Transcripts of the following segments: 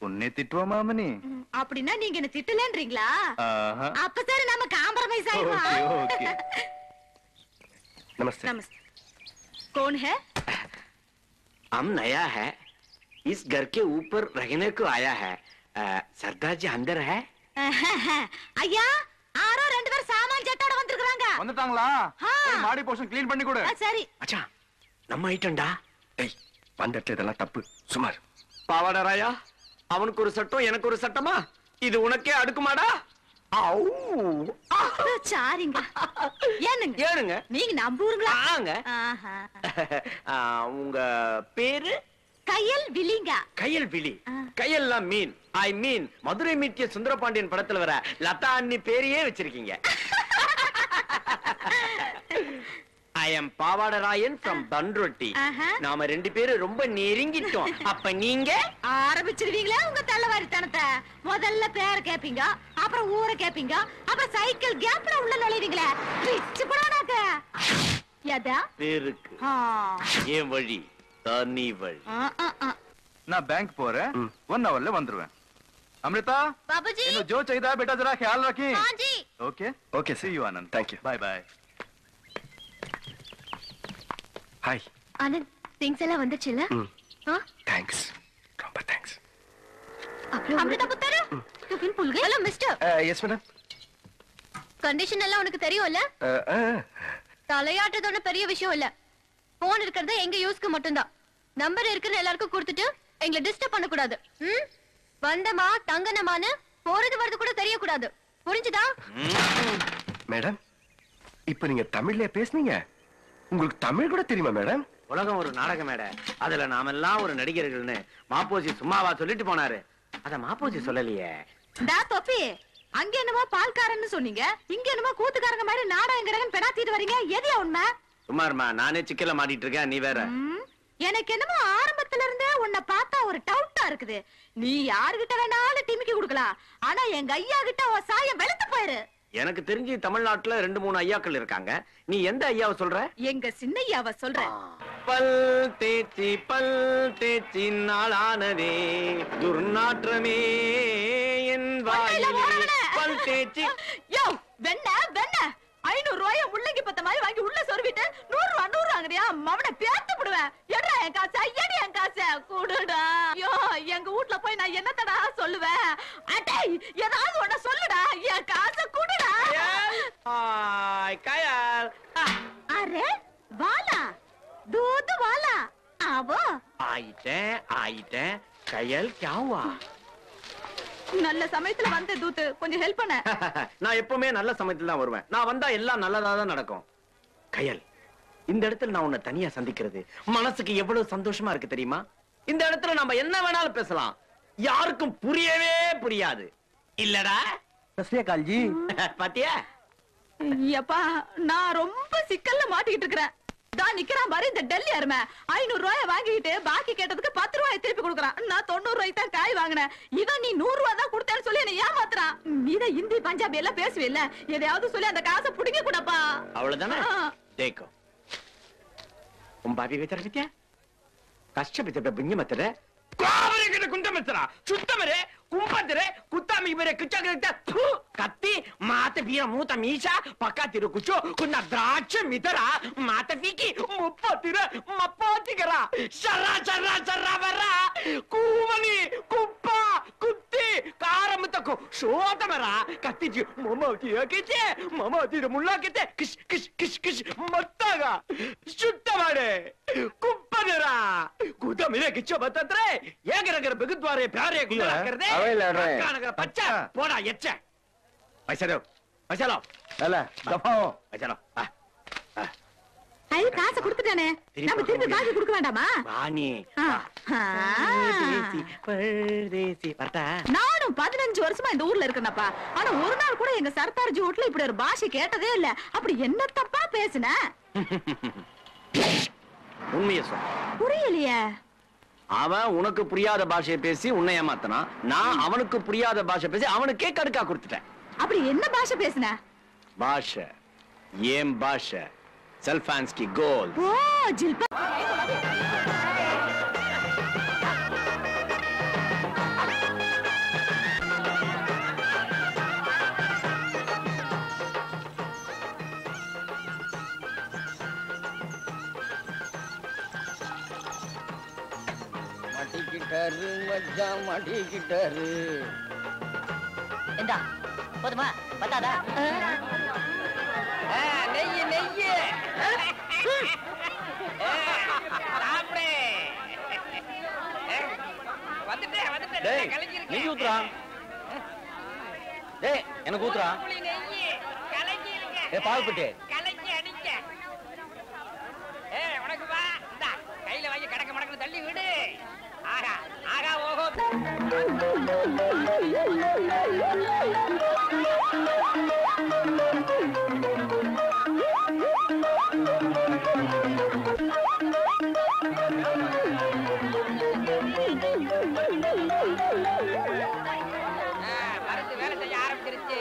உன்னை திட்டுவா மாமனி அப்படின்னா நீங்க என்ன திட்டலன்றீங்களா ஆஹா. அப்ப சரி நம்ம காம்ப்ரமைஸ் ओके ஆயிடுவோம் ओके नमस्ते नमस्ते कौन है हम नया है इस घर के ऊपर रहने को आया है अ, सरदार जी अंदर है ஐயா ஆரோ ரெண்டு பேரும் சாமான் ஜெட்டோட வந்திருக்காங்க வந்துட்டாங்களா ஆ. போய் மாடி போர்ஷன் க்ளீன் பண்ணி கொடு சரி அச்சா நம்ம ஐட்டம்டா டேய் வந்த இடத்துல இதெல்லாம் தப்பு சுமார் பாவாடராயா அவனுக்கு ஒரு சட்டம் எனக்கு ஒரு சட்டமா இது உனக்கே அடுக்குமாடா ஆவ். சாரிங்க ஏனுங்க ஏனுங்க நீங்க நம்ம ஊருங்களா ஆங்க ஆஹா. ஆ, உங்க பேரு கையல் விழிங்க கையல் விழி ஆ. கையெல்லாம் மீன் ஐ மீன் மதுரை மீட்டிய சுந்தரபாண்டியன் படத்துல வர லதா அண்ணி பேரையே வச்சிருக்கீங்க I am Pavadarayan from Panruti ஆஹா. நாம ரெண்டு பேரும் ரொம்ப நெருங்கிட்டோம் அப்ப நீங்க ஆரம்பிச்சிருவீங்களா உங்க தள்ளவாரித்தனத்தை முதல்ல பேரை கேப்பீங்க அப்புறம் ஊரை கேப்பீங்க அப்புறம் சைக்கிள் கேப்ல உள்ள நுழைவீங்களே பிச்சு போடானாக்க எதா பேருக்கு ஆ. ஏன் வழி தனி வழி ஆ, ஆ, ஆ. நான் பேங்க் போறேன் ஒன் ஹவர்ல வந்துருவேன் அமிர்தா बाबूजी इन्हें जो चाहिए बेटा जरा ख्याल रखी हाँ जी okay okay see you Anand Thank you. Bye bye hi Anand things எல்லாம் வந்துச்சுல்ல ம் ஆ? தேங்க்ஸ் ரொம்ப தேங்க்ஸ் அப்புறம் அமிர்தா புத்தரு டிஃபின் புல்கை hello mister yes madam condition எல்லாம் உனக்கு தெரியும்ல தலையாட்டுறது ஒண்ணும் பெரிய விஷயம் இல்ல போன் இருக்கிறது எங்க யூஸ்க்கு மட்டும்தான் நம்பர் இருக்குன்னு எல்லாருக்கும் கொடுத்துட்டு எங்களை டிஸ்டர்ப் பண்ண கூடாது ம் வந்தமா தங்கனமான்னு போறது வரது கூட தெரியக்கூடாது புரிஞ்சுதா மேடம் இப்போ நீங்க தமிழ்ல பேசுனீங்க உங்களுக்கு தமிழ் கூட தெரியுமா மேடம் உலகம் ஒரு நாடக மேடை அதுல நாமெல்லாம் ஒரு நடிகர்கள்னு மாப்போசி சும்மாவா சொல்லிட்டு போனாரு அத மாப்போசி சொல்லலையே டா தொப்பி அங்க என்னமோ பால்காரன்னு சொன்னீங்க இங்க என்னமோ கூத்துக்காரங்க மாதிரி நாடகங்கிறகன் பெணாத்திட்டு வரீங்க எதியா உண்மை சும்மா இருமா நானே சிக்கல மாட்டிட்டு இருக்கேன் நீ வேற ம், எனக்கு என்னமோ ஆரம்பத்துல இருந்தே உன்னை பார்த்தா ஒரு டவுட்டா இருக்குது நீ யாருகிட்ட வேணாலும் டிமிக்கி கொடுக்கலாம் ஆனா எங்க ஐயா கிட்ட உன் சாயம் வெளுத்து போயிரு எனக்கு தெரிஞ்சு தமிழ்நாட்டுல ரெண்டு மூணு ஐயாக்கள் இருக்காங்க நீ எந்த ஐயாவை சொல்ற எங்க சின்னையாவ சொல்றேன் பல் தேச்சி பல் தேச்சி நாளானதே துர்நாற்றமே என் ஒண்ணுல வாயிலே ஓடவன. பல் தேச்சி யோ வெண்ண வெண்ண ஐநூறு ரூபாய முள்ளங்கி பத்த மாதிரி வாங்கி உள்ள சொருவிட்டு நூறு ரூபா நூறு வாங்குறியா மவனை பேத்து விடுவேன் எட்ரா என் காசு ஐயடி என் காசு கூடுடா ஐயோ எங்க வீட்ல போய் நான் என்னத்தடா சொல்லுவேன் அடே ஏதாவது ஒண்ண சொல்லுடா என் காசை கூடுடா ஆய், கயால் ஆ, அரே வாலா தூது வாலா ஆவோ ஆயிட்டேன் ஆயிட்டேன் கயல் கியாவா நல்ல சமயத்துல வந்த தூத்து கொஞ்சம் ஹெல்ப் பண்ண நான் எப்பவுமே நல்ல சமயத்துல தான் வருவேன் நான் வந்தா எல்லாம் நல்லதா தான் நடக்கும் கயல் இந்த இடத்துல நான் உன்னை தனியா சந்திக்கிறது மனசுக்கு எவ்வளவு சந்தோஷமா இருக்கு தெரியுமா இந்த இடத்துல நம்ம என்ன வேணாலும் பேசலாம் யாருக்கும் புரியவே புரியாது இல்லடா सस्रियकाल जी பாத்தியா எப்பா நான் ரொம்ப சிக்கல்ல மாட்டிக்கிட்டு இருக்கிறேன் தான் நிக்கிறான் பாரு இந்த டெல்லி அருமை ஐநூறு ரூபாய வாங்கிட்டு பாக்கி கேட்டதுக்கு பத்து ரூபாய் திருப்பி கொடுக்குறான் நான் தொண்ணூறு ரூபாய்க்கு தான் காய் வாங்கினேன் இவன் நீ நூறு ரூபாய் தான் கொடுத்தேன்னு சொல்லி என்ன ஏமாத்துறான் நீதான் ஹிந்தி பஞ்சாபி எல்லாம் பேசுவில்ல எதையாவது சொல்லி அந்த காசை புடிங்க கூடப்பா அவ்வளவுதானே ஆ. தேக்கோ உன் பாபி வைத்தர வித்யா ಕಷ್ಟಬಿದ್ದ ಬಿಂಗಿ ಮತ್ತರೆ ಕಾವಲಿಗೆ ಕುಂಟ ಮೆಚ್ಚರ ಶುದ್ಧ ಮರೆ ಕುಂಪತ್ತರೆ ಕುತ್ತಾಮಿ ಬೇರೆ ಕಿಚ್ಚಾಗಿರುತ್ತೆ ಥು, ಕತ್ತಿ ಮಾತ ಬೀರ ಮೂತ ಮೀಶ ಪಕ್ಕ ತಿರು ಕುಚ್ಚು ಕುನ್ನ ದ್ರಾಕ್ಷ ಮಿತರ ಮಾತ ಪೀಕಿ ಮುಪ್ಪತ್ತಿರ ಮಪ್ಪತ್ತಿಗರ ಶರ ಶರ ಶರ ಬರ ಕೂಮನಿ ಕುಪ್ಪ ಕುತ್ತಿ ಕಾರ ಮುತ್ತಕು ಶೋತ ಮರ ಕತ್ತಿಜಿ ಮಮತಿ ಹಾಕಿದ್ದೆ ಮಮತಿರ ಮುಳ್ಳಾಕಿದ್ದೆ ಕಿಶ್ ಕಿಶ್ ಕಿಶ್ ಕಿಶ್ ಮತ್ತಾಗ ಶುದ್ಧ ಮಾಡೆ ಕುಪ್ಪದಿರ ಕೂತ ಮೇಲೆ ಕಿಚ್ಚ ಬತ್ತಂದ್ರೆ ಏಗರಗರ ಬಿಗುದ್ವಾರೆ ಪ್ಯಾರೆ இல்ல, அவையில ஆடுறேன். பச்சை போடா எச்ச பைசலோ பைசலோ अला दफाओ பைசலோ ஐ காசை கொடுத்துட்டானே திருப்பி நம்ம திருப்பி கொடுக்க பாக்கி கொடுக்க வேண்டாமா வாணி ஆ. ஆ. பரதேசி பரதேசி வரட்டா நானும் பதினஞ்சு வருஷமா இந்த ஊர்ல இருக்கேனப்பா ஆனா ஒரு நாள் கூட எங்க சர்தார்ஜி வீட்ல இப்படி ஒரு பாஷை கேட்டதே இல்ல அப்படி என்ன தப்பா பேசுன உண்மையை சொல் புரியலையே அவன் உனக்கு புரியாத பாஷையை பேசி உன்னை ஏமாத்தனான் நான் அவனுக்கு புரியாத பாஷை பேசி அவனுக்கே கடுக்கா கொடுத்துட்டேன் அப்படி என்ன பாஷை பேசுன பாஷை ஏன் பாஷை செல்ஃபான்ஸ்கி கோல் ஓ ஜில்பா மாட்டிக்கிட்டாரு மச்சான் மாட்டிக்கிட்டாரு இந்தா போதுமா பத்தாதா நெய்யு நெய்யு சாப்பிடு வந்துட்டேன் வந்துட்டேன் டேய் கலக்கிருக்கேன் நெய் ஊத்துறா டேய் எனக்கு ஊத்துறா புளி நெய்யு கலக்கிருக்கேன் ஏ பால்பட்டு கலக்கி அடிக்க ஏ உனக்கு வா இந்தா கையில வாங்கி கடக்க மடக்கு தள்ளி விடு ஆகா ஆகா ஓஹோ ஆ, மருந்து வேலை செய்ய ஆரம்பிச்சிருச்சு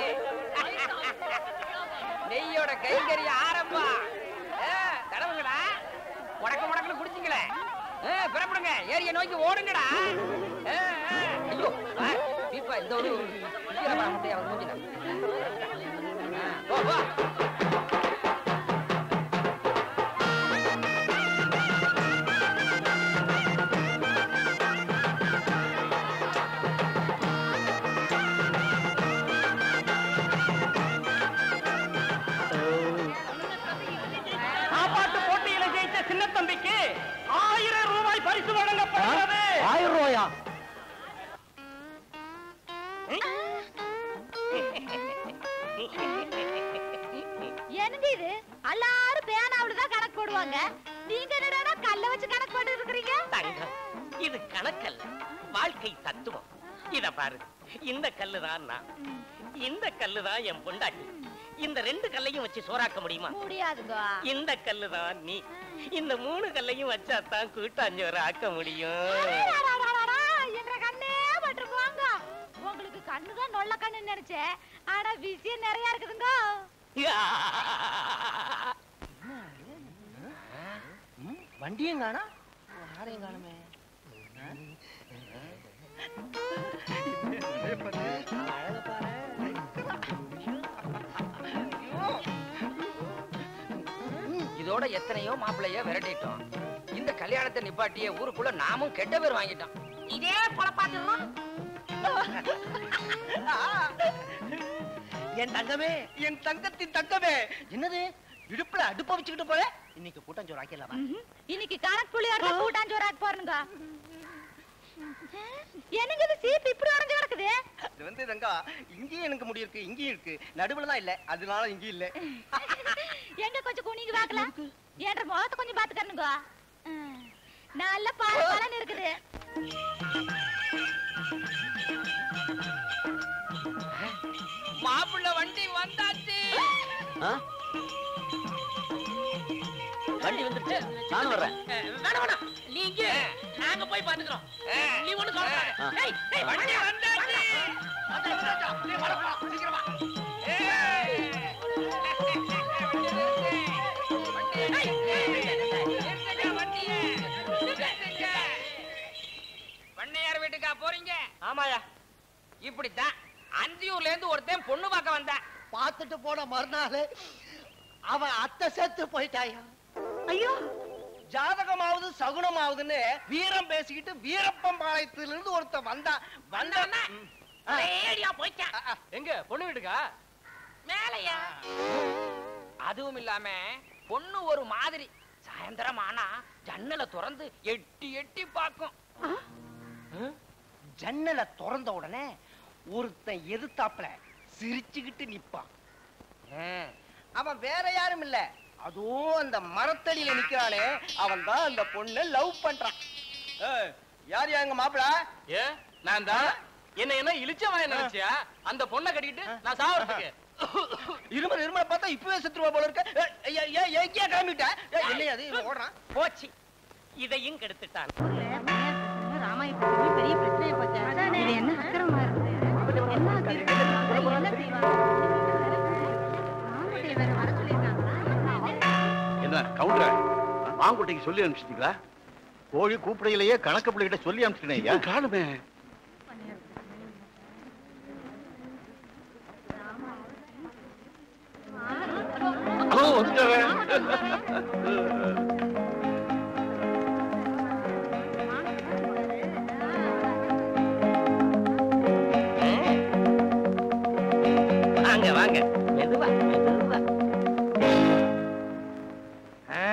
நெய்யோட கைங்கறி ஆரம்பம் ஆ, தடவுங்கடா முடக்க முடக்கல குடிச்சிங்களே ஆ, பிறப்படுங்க ஏரிய நோக்கி ஓடுங்கடா ஆ, ஆ. ஐயோ ஆ, பீப்பா இந்த ஒரு குட்டியில பா முட்டைய அவன் மூஞ்சில ஆ, போ போ சாப்பாட்டு போட்டியில ஜெயிச்ச சின்ன தம்பிக்கு ஆயிரம் ரூபாய் பரிசு வழங்கப்படுகிறது ஆயிரம் ரூபாயா என்னங்க இது எல்லாரும் பேனாவுல தான் கணக்கு போடுவாங்க நீங்க என்னடா கல்ல வச்சு கணக்கு போட்டு இருக்கிறீங்க தங்கம் இது கணக்கல்ல வாழ்க்கை தத்துவம் இத பாரு இந்த கல்லு தான் நான் இந்த கல்லு தான் என் பொண்டாட்டி இந்த ரெண்டு கல்லையும் வச்சு சோறாக்க முடியுமா முடியாதுங்க இந்த கல்லு தான் நீ இந்த மூணு கல்லையும் வச்சா தான் கூட்டாஞ்சோறு ஆக்க முடியும் அடடடடடா, என்ற கண்ணே பட்டு போங்க உங்களுக்கு கண்ணுதான் நொல்ல கண்ணுன்னு நினைச்சேன் ஆனா விஷயம் நிறைய இருக்குதுங்க வண்டியும் காணா யாரையும் காணுமே இதோட எத்தனையோ மாப்பிள்ளைய விரட்டிட்டோம் இந்த கல்யாணத்தை நிப்பாட்டிய ஊருக்குள்ள நாமும் கெட்ட பேர் வாங்கிட்டோம் இதே பொழப்பாத்திரலாம் என் தங்கமே என் தங்கத்தின் தங்கமே என்னது இடுப்புல அடுப்ப வச்சுக்கிட்டு போல இன்னைக்கு கூட்டஞ்சோறு ஆக்கிடலாமா இன்னைக்கு கணக்கு புள்ளியாட கூட்டாஞ்சோறு ஆக்க போறனுங்க என்னங்க இது சீப்பு இப்படி உடஞ்சு கிடக்குது இது வந்து தங்கா இங்கேயும் எனக்கு முடி இருக்கு இங்கேயும் இருக்கு நடுவுல தான் இல்ல அதனால இங்கேயும் இல்ல எங்க கொஞ்சம் குனிங்க பாக்கலாம் என்ற முகத்தை கொஞ்சம் பாத்துக்கணுங்க நல்ல பால பலன் இருக்குது மாப்பிள்ளை வண்டி வந்தாச்சு வண்டி வந்துருச்சு நானும் வர்றேன் வேணாம் வேணாம் நீங்க நாங்க போய் பாத்துக்கிறோம் நீ ஒண்ணு ஆ. சொல்ல ஏய் ஏய் வண்டி வந்தாச்சு பண்ணையார் வீட்டுக்கா போறீங்க ஆமாயா இப்படித்தான் அந்தியூர்ல இருந்து ஒருத்தன் பொண்ணு பார்க்க வந்தான் பார்த்துட்டு போன மறுநாள் அவன் அத்தை செத்து போயிட்டாயா ஐயோ ஜாதகமாவது சகுனமாவதுன்னு வீரம் பேசிக்கிட்டு வீரப்பன் பாளையத்துல இருந்து ஒருத்தன் வந்தான் வந்தான்னா ரேடியா போயிட்டான் எங்க பொண்ணு வீட்டுக்கா மேலையா அதுவும் இல்லாம பொண்ணு ஒரு மாதிரி சாயந்தரம் ஆனா ஜன்னலை திறந்து எட்டி எட்டி பார்க்கும் ஜன்னலை திறந்த உடனே ஒருத்தன் எதிர்த்தாப்புல சிரிச்சுக்கிட்டு நிப்பான் ஹம், அவன் வேற யாரும் இல்ல அதுவும் அந்த மரத்தடியில நிக்கிறானே அவன் தான் அந்த பொண்ணை லவ் பண்றான் ஏய், யார் எங்க மாப்பிள ஏ நான் தான் என்ன என்ன இழிச்ச வாய நினைச்சியா அந்த பொண்ணை கட்டிக்கிட்டு நான் சாவறதுக்கு இருமல் இருமலை பார்த்தா இப்பவே செத்துருவா போல இருக்க ஏய், ஏய், ஏய், எங்கேயா கிளம்பிட்ட ஏய், என்னையா அது இவன் ஓடுறான் போச்சு இதையும் கெடுத்துட்டான் ராமாயணம் பெரிய பிரச்சனையை போச்சு இது என்ன அக்கிரமா இருக்குது என்ன தீர்ப்பு? என்ன செய்வாங்க மாமூட்டி வேற வர சொல்லியிருக்காங்களா என்ன கவுண்டர் மாங்குட்டைக்கு சொல்லி அனுப்பிச்சிட்டீங்களா கோழி கூப்பிடையிலேயே கணக்கு பிள்ளைகிட்ட சொல்லி அனுப்பிச்சிட்டேன் காணுமே வாங்க வாங்க மெதுவா மெதுவா ஆ.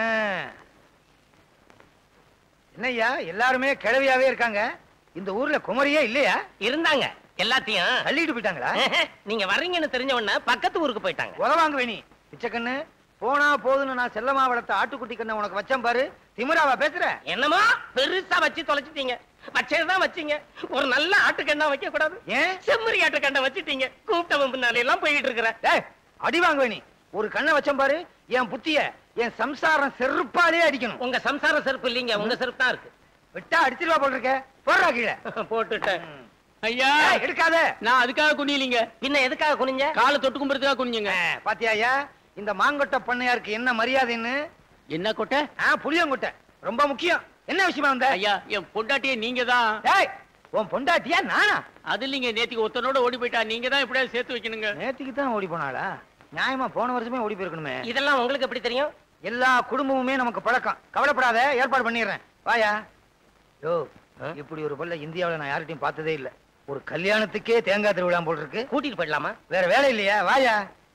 என்னய்யா எல்லாருமே கிழவியாவே இருக்காங்க இந்த ஊர்ல குமரியே இல்லையா இருந்தாங்க எல்லாத்தையும் தள்ளிட்டு போயிட்டாங்களா நீங்க வர்றீங்கன்னு தெரிஞ்ச உடனே பக்கத்து ஊருக்கு போயிட்டாங்க உதவாங்க வேணி பிச்சைக்கண்ணு போனா போதுன்னு நான் செல்லமா வளர்த்த ஆட்டுக்குட்டி கண்ணை உனக்கு வச்சேன் பாரு திமிராவா பேசுற என்னமோ பெருசா வச்சு தொலைச்சிட்டீங்க வச்சதுதான் வச்சீங்க ஒரு நல்ல ஆட்டுக்கண்ணா வைக்க கூடாது ஏன் செம்மறி ஆட்டுக்கண்ணை வச்சிட்டீங்க கூப்பிட்டவன் பின்னால எல்லாம் போயிட்டு இருக்கிற டேய் அடி வாங்க வேணி ஒரு கண்ணை வச்சேன் பாரு என் புத்திய என் சம்சாரம் செருப்பாலே அடிக்கணும் உங்க சம்சார செருப்பு இல்லீங்க உங்க செருப்பு தான் இருக்கு விட்டா அடிச்சிருவா போல் இருக்க போடுறா கீழே போட்டுட்டேன் ஐயா ஏய், எடுக்காத நான் அதுக்காக குனியலீங்க பின்ன எதுக்காக குனிஞ்ச காலை தொட்டு கும்புறதுக்காக குனிஞ்சுங்க ஆ, பாத்தியாயா இந்த மாங்கொட்டை பண்ணையாருக்கு என்ன மரியாதைன்னு என்ன கொட்டை ஆ புளியங்கொட்டை ரொம்ப முக்கியம் என்ன விஷயமா வந்த ஐயா என் பொண்டாட்டியே நீங்க தான் டேய் உன் பொண்டாட்டியா நானா அது இல்லைங்க நேத்திக்கு ஒருத்தனோட ஓடி போயிட்டா நீங்க தான் எப்படியாவது சேர்த்து வைக்கணுங்க நேத்திக்கு தான் ஓடி போனாளா நியாயமா போன வருஷமே ஓடி போயிருக்கணுமே இதெல்லாம் உங்களுக்கு எப்படி தெரியும் எல்லா குடும்பமுமே நமக்கு பழக்கம் கவலைப்படாத ஏற்பாடு பண்ணிடுறேன் வாயா யோ இப்படி ஒரு பல்ல இந்தியாவுல நான் யார்கிட்டயும் பார்த்ததே இல்ல ஒரு கல்யாணத்துக்கே தேங்காய் திருவிழா போல் இருக்கு கூட்டிட்டு போயிடலாமா வேற வேலை இல்லையா வாயா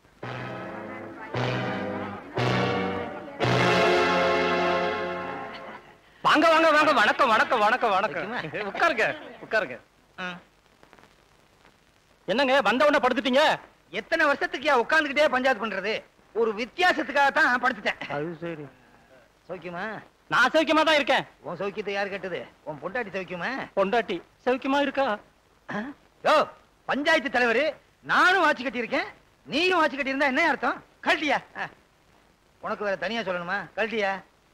வாங்க வாங்க வாங்க வணக்கம் வணக்கம் வணக்கம் வைக்குமா? உட்காருங்க உட்காருங்க ம். என்னங்க வந்த உடனே படுத்துட்டீங்க எத்தனை வருஷத்துக்கு உட்காந்துக்கிட்டே பஞ்சாயத்து பண்றது ஒரு வித்தியாசத்துக்காக தான் படுத்துட்டேன் அது சரி சௌக்கியமா நான் சௌக்கியமா தான் இருக்கேன் உன் சௌக்கியத்தை யார் கேட்டது உன் பொண்டாட்டி சௌக்கியமா பொண்டாட்டி சௌக்கியமா இருக்கா ஆ? யோ பஞ்சாயத்து தலைவர் நானும் வாட்சி கட்டியிருக்கேன் நீயும் வாட்சி கட்டியிருந்தா என்ன அர்த்தம் கழட்டியா ஆ. உனக்கு வேற தனியா சொல்லணுமா கழட்டியா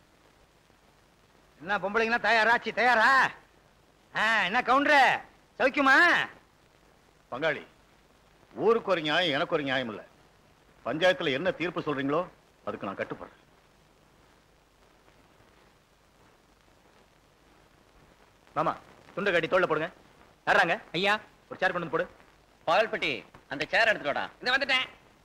என்ன பொம்பளைங்களா தயாராச்சு தயாரா ஆ, என்ன கவுண்டர சௌக்கியமா பங்காளி ஊருக்கு ஒரு நியாயம் எனக்கு ஒரு நியாயம் இல்ல பஞ்சாயத்துல என்ன தீர்ப்பு சொல்றீங்களோ அதுக்கு நான் கட்டுப்படுறேன் மாமா துண்டு கட்டி தோல்ல போடுங்க யாராங்க ஐயா ஒரு சேர் கொண்டு வந்து போடு பால்பட்டி அந்த சேர் எடுத்துடா இந்த வந்துட்டேன்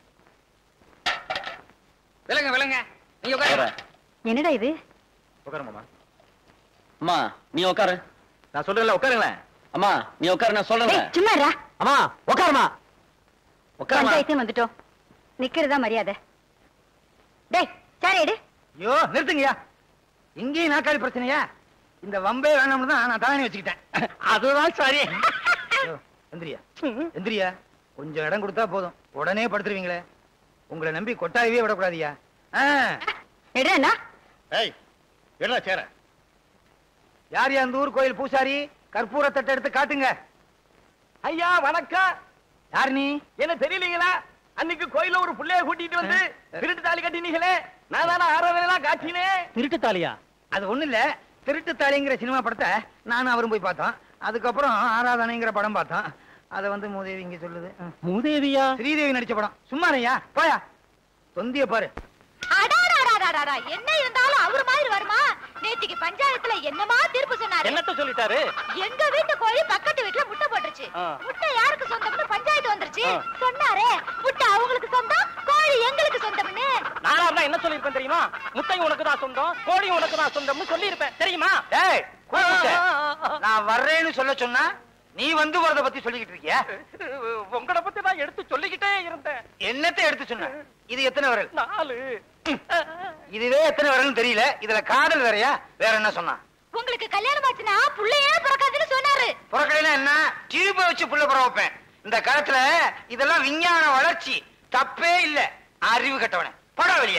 விலங்க விலங்க நீங்க உட்காருங்க என்னடா இது உட்காரு மாமா அம்மா நீ உட்காரு நான் சொல்றேன்ல உட்காருங்களேன் அம்மா நீ உட்காரு நான் சொல்றேன் சும்மா அம்மா உட்காருமா உட்காருமா பஞ்சாயத்து வந்துட்டோம் நிக்கிறதா மரியாதை டேய் சாரி எடு ஐயோ நிறுத்துங்கய்யா இங்கேயும் நாக்காளி பிரச்சனையா இந்த வம்பே வேணாம்னு தான் நான் தலைவணி வச்சுக்கிட்டேன் அதுதான் சரி ஐயோ, எந்திரியா எந்திரியா கொஞ்சம் இடம் கொடுத்தா போதும் உடனே படுத்துருவீங்களே உங்களை நம்பி கொட்டாயவே விடக்கூடாதியா ஆ, எடுறா ஏய் என்ன சேர யார் யா அந்த ஊர் கோயில் பூசாரி கற்பூர தட்டை எடுத்து காட்டுங்க ஐயா வணக்கம் யார் நீ என்ன தெரியலீங்களா அன்னைக்கு கோயில ஒரு புள்ளைய கூட்டிட்டு வந்து திருட்டு தாலி கட்டினீங்களே நான் தானே ஆறாவது காட்டினே திருட்டு தாலியா அது ஒண்ணு இல்ல திருட்டு தாலிங்கிற சினிமா படத்தை நானும் அவரும் போய் பார்த்தோம் அதுக்கப்புறம் ஆராதனைங்கிற படம் பார்த்தோம் அதை வந்து மூதேவி இங்க சொல்லுது ம். மூதேவியா ஸ்ரீதேவி நடிச்ச படம் சும்மா இல்லையா போயா தொந்திய பாரு அடாடாடாடாடா என்ன இருந்தாலும் அவர் மாதிரி வருமா நேத்திக்கு பஞ்சாயத்துல என்னமா தீர்ப்பு சொன்னாரு என்னத்த சொல்லிட்டாரு எங்க வீட்டு கோழி பக்கத்து வீட்டுல முட்டை போட்டுருச்சு ஆ. முட்டை யாருக்கு சொந்தம்னு பஞ்சாயத்து வந்துருச்சு ஆ. சொன்னாரே முட்டை அவங்களுக்கு சொந்தம் கோழி எங்களுக்கு சொந்தம்னு நானா இருந்தா என்ன சொல்லிருப்பேன் தெரியுமா முட்டையும் உனக்கு தான் சொந்தம் கோழியும் உனக்கு தான் சொந்தம்னு சொல்லியிருப்பேன் தெரியுமா டேய் கூப்பிட்ட. நான் வர்றேன்னு சொல்ல சொன்னா நீ வந்து வரத பத்தி சொல்லிக்கிட்டு இருக்கியா உங்களை பத்தி நான் எடுத்து சொல்லிக்கிட்டே இருந்தேன் என்னத்தை எடுத்து சொன்ன இது எத்தனை விரல் நாலு இதுவே எத்தனை விரல்னு தெரியல இதுல காதல் வேறயா வேற என்ன சொன்னா உங்களுக்கு கல்யாணம் ஆச்சுன்னா புள்ளையே பிறக்காதுன்னு சொன்னாரு புறக்கலைனா என்ன டியூப வச்சு புள்ள புற வைப்பேன் இந்த காலத்துல இதெல்லாம் விஞ்ஞான வளர்ச்சி தப்பே இல்ல அறிவு கட்டவன போடா வெளிய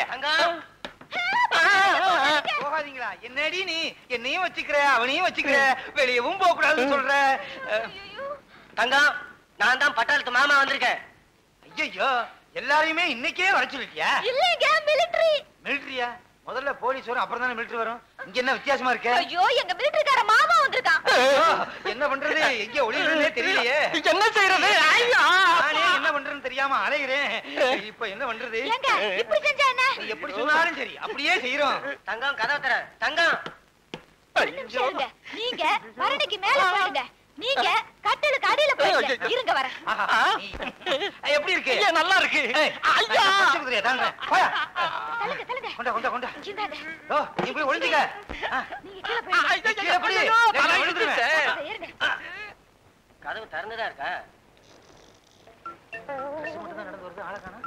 போகாதீங்களா என்னடி நீ என்னையும் வச்சுக்கிற அவனையும் வச்சுக்கிற வெளியவும் போக கூடாதுன்னு சொல்ற தங்கம் நான் தான் பட்டாளத்து மாமா வந்திருக்கேன் ஐயோ எல்லாரையுமே இன்னைக்கே வர சொல்லிட்டியா இல்லைங்க மிலிட்டரி மிலிட்டரியா முதல்ல போலீஸ் வரும் அப்புறம் தானே மிலிட்டரி வரும் இங்க என்ன வித்தியாசமா இருக்க ஐயோ எங்க மிலிட்டரிக்கார மாமா வந்திருக்கான் ஐயோ, என்ன பண்றது எங்க ஒளிவுறதே தெரியலையே என்ன செய்யறது ஐயா நானே என்ன பண்றேன்னு தெரியாம அலைகிறேன் இப்ப என்ன பண்றது ஏங்க இப்படி செஞ்சா என்ன நீ எப்படி சொன்னாலும் சரி அப்படியே செய்யறோம் தங்கம் கதவை தர தங்கம் ஒரு நிமிஷம் இருங்க நீங்க வரணிக்கு மேல போயிடுங்க நீங்க கட்டிலுக்கு அடியில போயிடுங்க இருங்க வரேன் ஆஹா, நீ- ஏய், எப்படி இருக்கு ஐயா, நல்லா இருக்கு ஏய், ஐயா நான் பச்சை குதிரையை தாங்குறேன். போயா. தள்ளுங்க தள்ளுங்க கொண்டா கொண்டா கொண்டா இந்தாங்க ஓ நீ போய் ஒளிஞ்சுக்க ஆ, நீங்க கீழே போயிடுங்க கீழே போடி. ஐயோ, ஏய், நான் தலை விழுந்துருவேன். இடிச்சிருச்சு. ஏறுங்க கதவு திறந்துதான் இருக்கா ட்ரெஸ் மட்டும் தான் நடந்து வருது ஆளை காணோம்.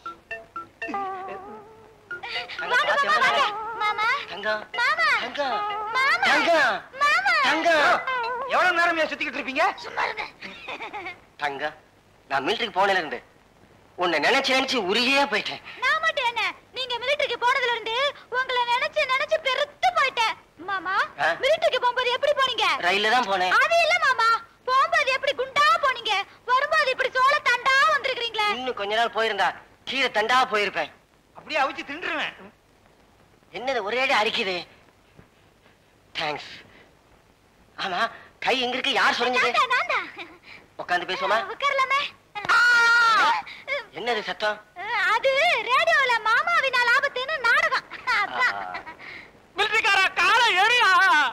வாங்க மாமா வாங்க மாமா தங்கம் மாமா தங்கம் மாமா தங்கம் மாமா தங்கம் எவ்வளவு நேரம் சுத்திக்கிட்டு இருப்பீங்க சும்மா இருங்க தங்கம் நான் மிலிட்டரிக்கு போனதுல இருந்து உன்னை நினைச்சு நினைச்சு உருகியே போயிட்டேன் நான் மட்டும் என்ன நீங்க மிலிட்டரிக்கு போனதுல இருந்து உங்களை நினைச்சு நினைச்சு பெருத்து போயிட்டேன் மாமா ஆ? மிலிட்டரிக்கு போகும்போது எப்படி போனீங்க ரயில்ல தான் போனேன் அது இல்ல மாமா போகும்போது எப்படி குண்டா போனீங்க வரும்போது இப்படி சோள தண்டா வந்திருக்கீங்களே இன்னும் கொஞ்ச நாள் போயிருந்தா கீழே தண்டா போயிருப்பேன் அப்படியே அவிச்சு தின்றுவேன் என்னது ஒரே அடி அரிக்குது தேங்க்ஸ் ஆமா கை எங்க இருக்கு யார் சொல்லுங்க நான் தான், நான் தான். உட்காந்து பேசுவோமா உட்காரலாமே என்னது சத்தம் அது ரேடியோல மாமாவினால் ஆபத்துன்னு நாடகம் அதான். மிலிட்டரிக்காரா காலை ஏறியா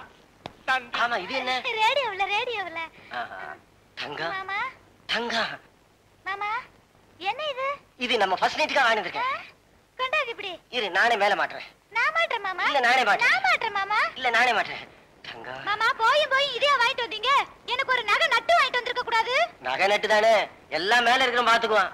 ஆமா இது என்ன ரேடியோல ரேடியோல ஆஹா. தங்கம் மாமா தங்கம் மாமா என்ன இது இது நம்ம ஃபர்ஸ்ட் நைட்டுக்காக வாங்கிட்டு ஆ? இருக்கேன் கொண்டாங்க இப்படி இரு நானே மேல மாட்டுறேன் நான் மாட்டேன் மாமா இல்ல, நானே மாட்டேன். நான் மாட்டேன் மாமா இல்ல நானே மாட்டுறேன் தங்கம் மாமா போயும் போய் இதே வாங்கிட்டு வந்தீங்க எனக்கு ஒரு நகை நட்டு வாங்கிட்டு வந்திருக்க கூடாது நகை நட்டு தானே எல்லாம் மேல இருக்கிற பாத்துக்குவான்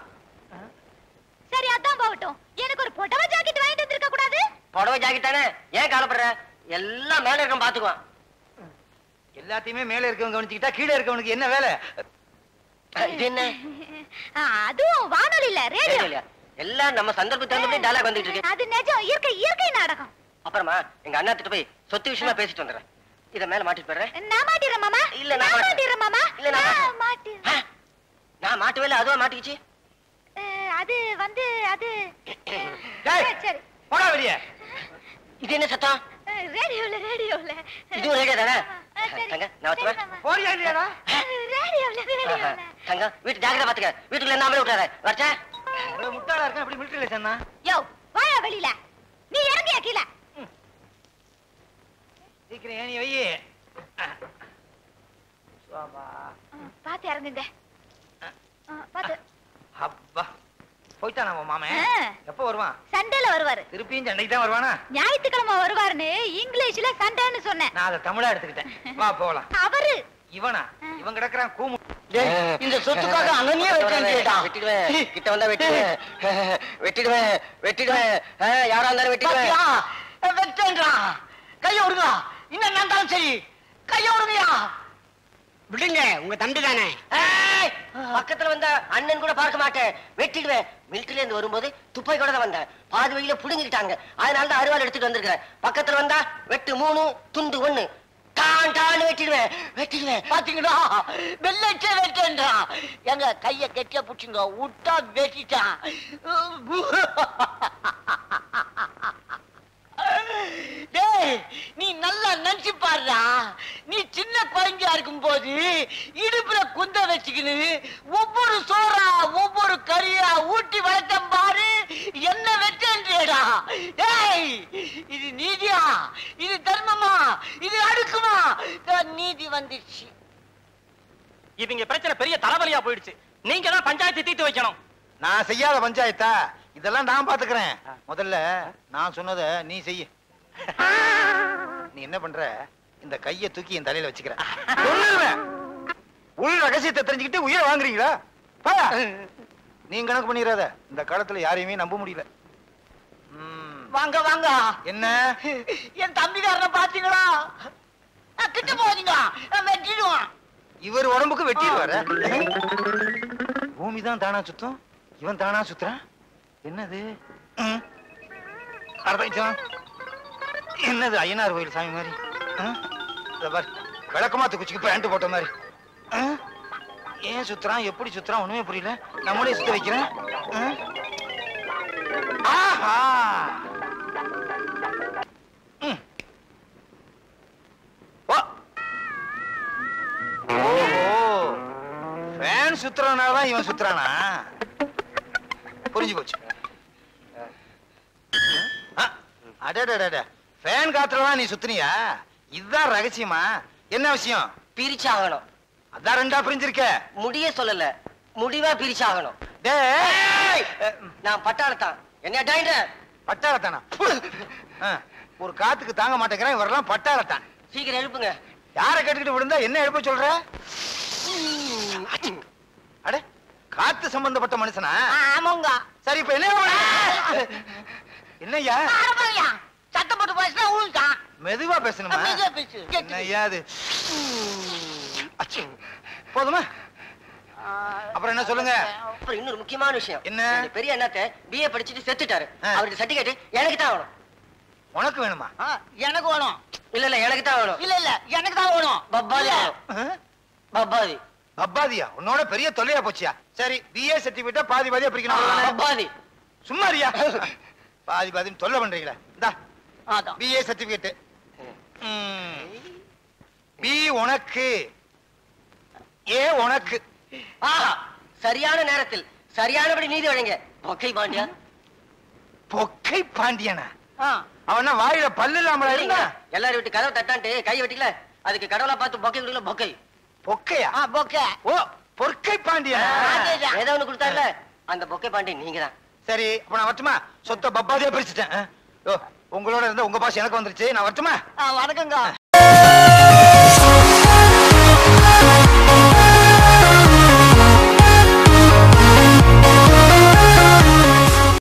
சரி அதான் போகட்டும் எனக்கு ஒரு புடவை ஜாக்கெட் வாங்கிட்டு வந்திருக்க கூடாது புடவை ஜாக்கெட் தானே ஏன் கவலைப்படுற எல்லாம் மேல இருக்கிற பாத்துக்குவான் எல்லாத்தையுமே மேல இருக்கவங்க கவனிச்சுக்கிட்டா கீழே இருக்கவனுக்கு என்ன வேலை இது என்ன ஆ, அதுவும் வானொலி இல்ல ரேடியோ ரேடியோ இல்லையா? எல்லாம் நம்ம சந்தர்ப்பத்தை தகுந்தபடி டயலாக் வந்துட்டு இருக்கு அது நிஜம் இயற்கை இயற்கை நாடகம் அப்புறமா எங்க அண்ணா கிட்ட போய் சொத்து விஷயமா பேசிட்டு வந்துடுறேன் இத மேல மாட்டிட்டு போயிடுறேன் நான் மாட்டிடுறேன் மாமா இல்ல, நான் நான் மாட்டேன். மாட்டிடுறேன் மாமா இல்ல, நான் நான் மாட்டேன். மாட்டிடுறேன் ஆ, நான் மாட்டவே இல்லை அதுவா மாட்டிக்கிச்சு அஹ், அது வந்து அது டேய். சரி, சரி போடா வெளியே இது என்ன சத்தம் அஹ், ரேடியோல ரேடியோல இதுவும் ரேடியோ தானே ஆ, சரி. தங்க நான் சரி, வச்சுவேன் மாமா. போறியா இல்லையாடா அஹ், ரேடியோல ரேடியோல தங்க வீட்டு ஜாக்கிரதை பாத்துக்க வீட்டுக்குள்ள என்ன விட்டுறாரு வரச்சா இவ்வளவு முட்டாளா இருக்கேன் அப்படி மிலிட்டரியில சொன்னா யோ வாயா வெளியில நீ இறங்கியா கீழே சீக்கிரம் ஏனி வை சோபா பாத்து இறங்குங்க ஆ, பாத்து அப்பா போயிட்டான் நம்ம மாமன் ஆ. எப்போ வருவான் சண்டையில வருவாரு திருப்பியும் சண்டைக்கு தான் வருவானா ஞாயிற்றுக்கிழமை வருவாருன்னு இங்கிலீஷ்ல சண்டைன்னு சொன்னேன் நான் அதை தமிழா எடுத்துக்கிட்டேன் வா போகலாம் அவரு இவனா இவன் கிடக்குறான் கூமு இந்த சொத்துக்காக அங்கனே வெட்டிடுவேன் கிட்ட வந்தா வெட்டிடுவேன் வெட்டிடுவேன் வெட்டிடுவேன் ஆ, யாரா இருந்தாலும் வெட்டிடுவேன் வெட்டேன்றா கைய விடுங்க இன்னும் நடந்தாலும் சரி கைய விடுங்கயா விடுங்க உங்க தம்பி தானே பக்கத்துல வந்த அண்ணன் கூட பார்க்க மாட்டேன் வெட்டிடுவேன் மிலிட்டரில இருந்து வரும்போது துப்பாக்கி கூட தான் வந்தேன் பாதி வழியில புடுங்கிட்டாங்க அதனால தான் அருவாள் எடுத்துட்டு வந்திருக்கிறேன் பக்கத்துல வந்தா வெட்டு மூணு துண்டு ஒண்ணு டான் டான்னு வெட்டிடுவேன் வெட்டிடுவேன் பாத்தீங்களா வெள்ளச்சே வெட்டேன்றா எங்க கைய கெட்டியா புடிச்சுங்க விட்டா வெட்டிட்டான் டேய் நீ நல்லா நினைச்சு பாருடா நீ சின்ன குழந்தையா இருக்கும் போது இடுப்புல குந்த வச்சுக்கின்னு ஒவ்வொரு சோறா ஒவ்வொரு கறியா ஊட்டி வளர்த்தம் பாரு என்ன வெட்டேன்றேடா டேய் இது நீதியா இது தர்மமா இது அடுக்குமா தான் நீதி வந்துச்சு இவங்க பிரச்சனை பெரிய தலைவலியா போயிடுச்சு நீங்க தான் பஞ்சாயத்து தீர்த்து வைக்கணும் நான் செய்யாத பஞ்சாயத்தா இதெல்லாம் நான் பாத்துக்கிறேன் முதல்ல நான் சொன்னத நீ செய்ய நீ என்ன பண்ற இந்த கைய தூக்கி என் தலையில வச்சுக்கிற சொல்லுவேன். உள் ரகசியத்தை தெரிஞ்சுக்கிட்டு உயிரை வாங்குறீங்களா போயா. நீ கணக்கு பண்ணிடாத இந்த காலத்துல யாரையுமே நம்ப முடியல ம். வாங்க வாங்க என்ன என் தம்பிக்காரனை பாத்தீங்களா அஹ், கிட்ட போறீங்க நான் வெட்டிடுவான் இவர் உடம்புக்கு வெட்டிடுவாரு பூமி தான் தானா சுத்தம் இவன் தானா சுத்துறான் என்னது ம். அர்த்தம் என்னது ஐயனார் கோயில் சாமி மாதிரி ஆ? இத பாரு விளக்கமாத்து குச்சிக்கு பேண்ட் போட்ட மாதிரி ஆ? ஏன் சுத்துறான் எப்படி சுத்துறான் ஒண்ணுமே புரியல நம்மளே சுத்த வைக்கிறேன் ஆ? ஆஹா ம். ஓ ஓஹோ ஃபேன் சுத்துறதுனால தான் இவன் சுத்துறானா புரிஞ்சு போச்சு அடடடட ஃபேன் காத்துலதான் நீ சுத்துனியா இதுதான் ரகசியமா என்ன விஷயம் பிரிச்சாகணும் அதான் ரெண்டா பிரிஞ்சிருக்க முடிய சொல்லல முடிவா பிரிச்சாகணும் டேய் நான் பட்டாளத்தான் என்ன டாயின்ற பட்டாளத்தானா பு. ஆ, ஒரு காத்துக்கு தாங்க மாட்டேங்கிறேன் இவரெல்லாம் பட்டாளத்தான் சீக்கிரம் எழுப்புங்க யாரை கேட்டுக்கிட்டு விழுந்தா என்ன எழுப்ப சொல்ற அட காத்து சம்பந்தப்பட்ட மனுஷனா ஆமாங்க சரி இப்ப என்ன பண்ண? என்னய்யா ஆமாங்கய்யா சத்தம் போட்டு பேசினா ஊழுட்டான் மெதுவா பேசணுமா மெதுவா பேசு. கேக்குது. என்னய்யா அது அச்சோ. போதுமா அப்புறம் என்ன சொல்லுங்க அப்புறம் இன்னொரு முக்கியமான விஷயம் என்ன? இந்த பெரிய அண்ணாத்த பிஏ படிச்சுட்டு செத்துட்டாரு ஆ. அவருக்கு சர்டிபிகேட் எனக்கு தான் வேணும் உனக்கு வேணுமா எனக்கு வேணும் இல்ல இல்ல எனக்கு தான் வேணும் இல்ல இல்ல எனக்கு தான் வேணும் பப்பாதி வேணும். ஆ? பப்பாதி அப்பாதியா உன்னோட பெரிய தொல்லையா போச்சியா சரி பிஏ சர்டிபிகேட் பாதி பாதியா பிரிக்கணும் அவ்வளவுதானே? பப்பாதி சும்மா இருயா பாதி பாதின்னு தொல்லை பண்றீங்களா இந்தா அதான் பிஏ சர்டிபிகேட் பி உனக்கு ஏ உனக்கு ஆஹா சரியான நேரத்தில் சரியானபடி நீதி வழங்க பொக்கை பாண்டியா பொக்கை பாண்டியனா அவன வாயில பல்லு இல்லாமல இருந்தா எல்லாரும் விட்டு கதவை தட்டான்ட்டு கை வெட்டிக்கல அதுக்கு கடவுளா பார்த்து பொக்கை கொடுக்கல பொக்கை பொக்கையா பொக்கை ஓ பொற்கை பாண்டியனா ஏதோ ஒண்ணு கொடுத்தாருல அந்த பொக்கை பாண்டி நீங்க தான் சரி அப்ப நான் வரட்டுமா சொத்தை பப்பாதியா பிரிச்சுட்டேன் ஆ? ஓ உங்களோட இருந்த உங்க பாஸ் எனக்கு வந்துருச்சு நான் வரட்டுமா வணக்கங்க